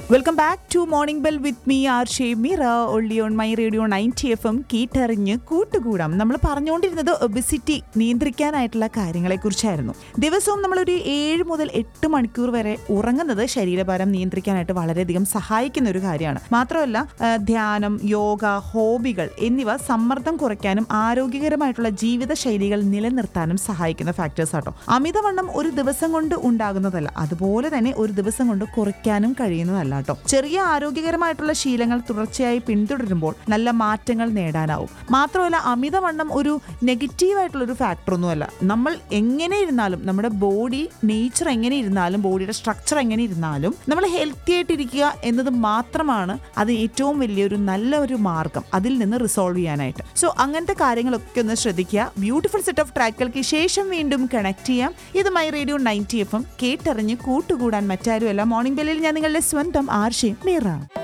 welcome back to morning bell with me R Shemeera ഒള്ളി on my radio ninety F M കേട്ടറിഞ്ഞ് കൂട്ടുകൂടാം നമ്മൾ പറഞ്ഞുകൊണ്ടിരുന്നത് ഒബിസിറ്റി നിയന്ത്രിക്കാനായിട്ടുള്ള കാര്യങ്ങളെക്കുറിച്ചായിരുന്നു ദിവസവും നമ്മളൊരു ഏഴ് മുതൽ എട്ട് മണിക്കൂർ വരെ ഉറങ്ങുന്നത് ശരീരഭാരം നിയന്ത്രിക്കാനായിട്ട് വളരെയധികം സഹായിക്കുന്ന ഒരു കാര്യമാണ് മാത്രമല്ല ആ, ധ്യാനം യോഗ ഹോബികൾ എന്നിവ സമ്മർദ്ദം കുറയ്ക്കാനും ആരോഗ്യകരമായിട്ടുള്ള ജീവിത ശൈലികൾ നിലനിർത്താനും സഹായിക്കുന്ന ഫാക്ടേഴ്സ് ആട്ടോ അമിതവണ്ണം ഒരു ദിവസം കൊണ്ട് ഉണ്ടാകുന്നതല്ല അതുപോലെ തന്നെ ഒരു ദിവസം കൊണ്ട് കുറയ്ക്കാനും കഴിയുന്നതല്ല കേട്ടോ ചെറിയ ആരോഗ്യകരമായിട്ടുള്ള ശീലങ്ങൾ തുടർച്ചയായി പിന്തുടരുമ്പോൾ നല്ല മാറ്റങ്ങൾ നേടാനാവും മാത്രമല്ല അമിതവണ്ണം ഒരു നെഗറ്റീവായിട്ടുള്ള ഒരു ഫാക്ടർ ഒന്നുമല്ല നമ്മൾ എങ്ങനെ ഇരുന്നാലും നമ്മുടെ ബോഡി നേച്ചർ എങ്ങനെ ഇരുന്നാലും ബോഡിയുടെ സ്ട്രക്ചർ എങ്ങനെ ഇരുന്നാലും നമ്മൾ ഹെൽത്തി ആയിട്ടിരിക്കുക എന്നത് മാത്രമാണ് അത് ഏറ്റവും വലിയൊരു നല്ല ഒരു മാർഗം അതിൽ നിന്ന് റിസോൾവ് ചെയ്യാനായിട്ട് സോ അങ്ങനത്തെ കാര്യങ്ങളൊക്കെ ഒന്ന് ശ്രദ്ധിക്കുക ബ്യൂട്ടിഫുൾ സെറ്റ് ഓഫ് ട്രാക്കുകൾക്ക് ശേഷം വീണ്ടും കണക്ട് ചെയ്യാം ഇത് my radio ninety F M കേട്ടറിഞ്ഞ് കൂട്ടുകൂടാൻ മറ്റാരുമല്ല മോർണിംഗ് ബെല്ലിൽ ഞാൻ നിങ്ങളുടെ സ്വന്തം ആർഷയും മീറ